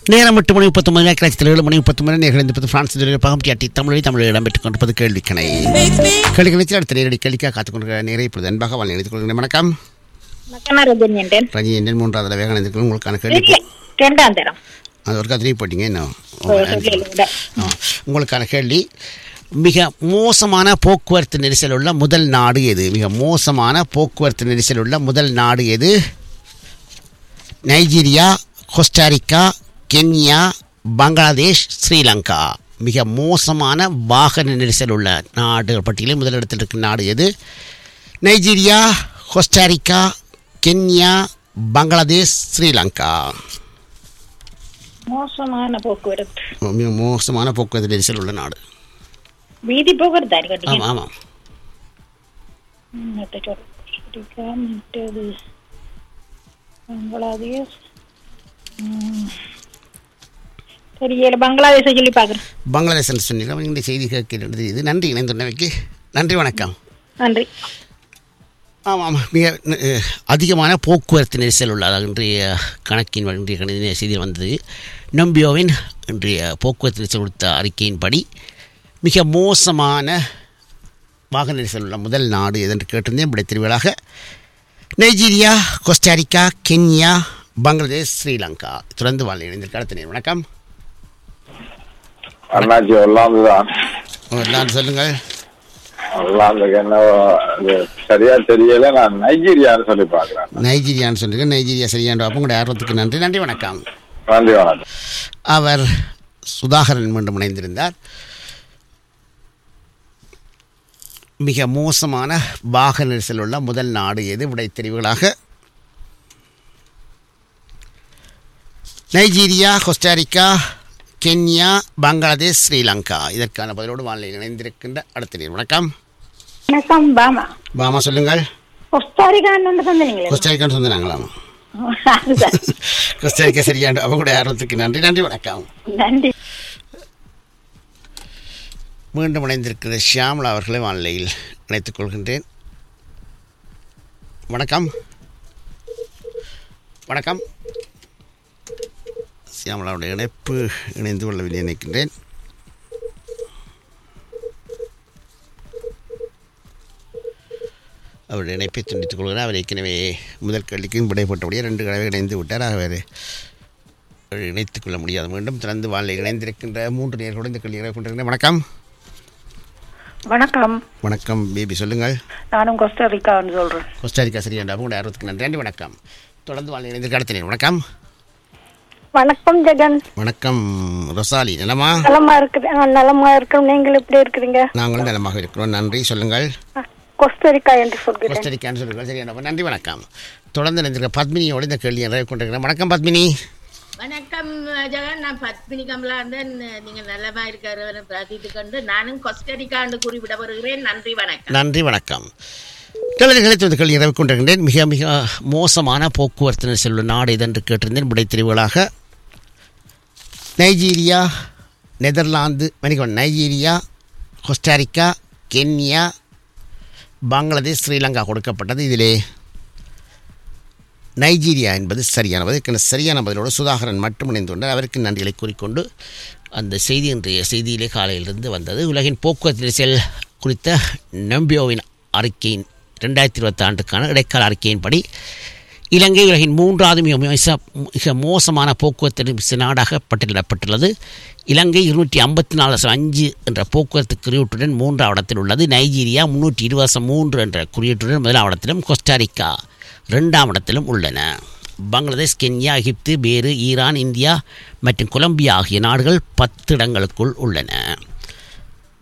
நேரம் எட்டு மணி முப்பத்தொன்பது நேரத்தில் ஏழு மணி முப்பத்தொன்பது நேரம் பத்து பிரான்ஸ் பகம் டிஆர்டி தமிழை தமிழில் இடம்பெற்றுக் கொண்டிருப்பது கேள்விக்கணை கேள்வி நினைச்சு அடுத்த நேரடி கேள்விக்காக காத்துக்கொண்டிருக்கிற நேரை இப்பொழுது அன்பாக வாழ் நினைத்துக் கொள்கிறேன் வணக்கம் வணக்கம் ரஜினி என்றேன் ரஜினி என் மூன்றாவது தடவை இணைந்திருக்கிறேன் உங்களுக்கான கேள்வி இல்லை, இரண்டாம் தரம் அது ஒரு கத்திரி போட்டீங்க இன்னும் ஓ, சொல்லிடுங்க. ஆ. உங்களுக்கான கேள்வி மிக மோசமான போக்குவரத்து நெரிசல் உள்ள முதல் நாடு எது மிக மோசமான போக்குவரத்து நெரிசல் உள்ள முதல் நாடு எது Nigeria Costa Rica Kenya Bangladesh Sri Lanka மிக மோசமான வாகன நெரிசல் உள்ள நாடு பட்டியலில் முதலிடத்தில் இருக்கும் நாடு எது Nigeria Costa Rica Kenya Bangladesh Sri Lanka மோசமான போக்குவரத்து மிக மோசமான போக்குவரத்து நெரிசல் உள்ள நாடு வீதி போக்குவரத்து இருக்கட்டும் ஆமாம் ஆமாம் மற்ற சொல். அமெரிக்கா, மற்றது பங்களாதேஷ் ம். தெரியல பங்களாதேஷை சொல்லி பார்க்குறேன் பங்களாதேஷ் என்று சொன்னீங்க இந்த செய்தி கேட்கிறது இது நன்றி இணைந்துள்ளமைக்கு நன்றி வணக்கம் நன்றி ஆமாம் மிக அஹ், அதிகமான போக்குவரத்து நெரிசல் உள்ள அதாவது இன்றைய கணக்கின் வ- இன்றைய கணித செய்தியில் வந்தது நம்பியோவின் இன்றைய போக்குவரத்து நெரிசல் கொடுத்த அறிக்கையின்படி மிக மோசமான வாகன நெரிசல் உள்ள முதல் நாடு எதென்று கேட்டிருந்தேன் இப்படி திருவிழாக Nigeria Costa Rica Kenya Bangladesh Sri Lanka தொடர்ந்து வாழ் இணைந்திருக்க அடுத்த நேரம் வணக்கம் அண்ணாச்சி ஒல்லாந்து தான் நான் சொல்லுங்கள் ஒல்லாந்துக்கு என்ன இது சரியா தெரியல நான் நைஜீரியான்னு சொல்லி பாக்குறேன் நைஜீரியான்னு சொல்லுங்க நைஜீரியா சரியான உங்களுடைய ஆர்வத்துக்கு நன்றி நன்றி வணக்கம் நன்றி வணக்கம் அவர் சுதாகரன் மீண்டும் இணைந்திருந்தார் மிக மோசமான வாகன நெரிசல் உள்ள முதல் நாடு எது விடை தெரிவுகளாக Nigeria Costa Rica Kenya Bangladesh Sri Lanka இதற்கான பதிலோடு வானிலையில் இணைந்திருக்கின்ற அடுத்த நீர் வணக்கம் வணக்கம் பாமா பாமா சொல்லுங்கள் கொஸ்டாரிக்கான்னு வந்து தந்தீங்களே கோஸ்டாரிக்கான்னு சொன்னாங்களா அதுதான். கோஸ்டாரிக்கா சரியான அவங்களுடைய ஆர்வத்துக்கு நன்றி நன்றி வணக்கம் நன்றி மீண்டும் இணைந்திருக்கிற ஷியாமலா அவர்களை வானிலையில் இணைத்துக் கொள்கின்றேன் வணக்கம் வணக்கம் ஷியாமலாவுடைய இணைப்பு இணைந்து கொள்ளவில்லை நினைக்கின்றேன் அவருடைய இணைப்பை துண்டித்துக் கொள்கிறார் அவர் ஏற்கனவே முதல் கேள்விக்கும் விடைபட்டபடியே ரெண்டு கடவை இணைந்து விட்டார் அவர் இணைத்துக் கொள்ள முடியாது மீண்டும் திறந்து வானிலை இணைந்திருக்கின்ற மூன்று நேர்களோடு இந்த கேள்விகளை கொண்டிருக்கிறேன் வணக்கம் வணக்கம் வணக்கம் பேபி சொல்லுங்கள் நானும் கொஸ்டரிக்கான்னு சொல்றேன் கோஸ்டாரிக்கா சரியாண்டா உங்களுடைய ஆர்வத்துக்கு நன்றி நன்றி வணக்கம் தொடர்ந்து வாழ் இணைந்திருக்க அடுத்த நேரம் வணக்கம் வணக்கம் ஜெகன் வணக்கம் ரொசாலி நலமா நலமா இருக்குது ஆ, நலமா இருக்கிறோம் நீங்கள் எப்படி இருக்கிறீங்க நாங்களும் நலமாக இருக்கிறோம் நன்றி சொல்லுங்கள் ஆ, கொஸ்டரிக்கா என்று சொல்கிறேன் கோஸ்டரிக்கான்னு சொல்லுங்கள் சரியான நன்றி வணக்கம் தொடர்ந்து இணைந்திருக்க பத்மினியோடு இந்த கேள்வியை நிறைவு கொண்டிருக்கிறேன் வணக்கம் பத்மினி வணக்கம் ஜெகன் நான் பத்மினி கமலாந்தன் நீங்க நல்லமா இருக்கிறவரை பிரார்த்தித்து கொண்டு நானும் கொஸ்டரிக்காண்டு குறிப்பிட வருகிறேன் நன்றி வணக்கம் நன்றி வணக்கம் கேள்விகளை இந்த கேள்வி நிறைவு கொண்டிருக்கின்றேன் மிக மிக மோசமான போக்குவரத்து நெரிசல் உள்ள நாடு இதென்று கேட்டிருந்தேன் விடை தெரிவுகளாக நைஜீரியா நெதர்லாந்து மணிக்கொண்டு Nigeria Costa Rica Kenya Bangladesh Sri Lanka கொடுக்கப்பட்டது இதிலே நைஜீரியா என்பது சரியானது இதற்கான சரியான பதிலோடு சுதாகரன் மட்டும் இணைந்துள்ளார் அவருக்கு நன்றிகளை கூறிக்கொண்டு அந்த செய்தி இன்றைய செய்தியிலே காலையிலிருந்து வந்தது உலகின் போக்குவரத்து நெரிசல் குறித்த நம்பியோவின் அறிக்கையின் ரெண்டாயிரத்தி இருபத்தி ஆண்டுக்கான இடைக்கால அறிக்கையின்படி இலங்கை உலகின் மூன்றாவது மிக மோச மிக மோசமான போக்குவரத்து நெரிசல் நாடாக பட்டியலிடப்பட்டுள்ளது இலங்கை இருநூற்றி ஐம்பத்தி நாலு தசம் அஞ்சு என்ற போக்குவரத்து குறியீட்டுடன் மூன்றாம் இடத்தில் உள்ளது நைஜீரியா முன்னூற்றி இருபது தசம் மூன்று என்ற குறியீட்டுடன் முதலாம் இடத்திலும் கோஸ்டாரிக்கா ரெண்டாம் இடத்திலும் உள்ளன பங்களாதேஷ் கென்யா எகிப்து பேரு ஈரான் இந்தியா மற்றும் கொலம்பியா ஆகிய நாடுகள் பத்து இடங்களுக்குள் உள்ளன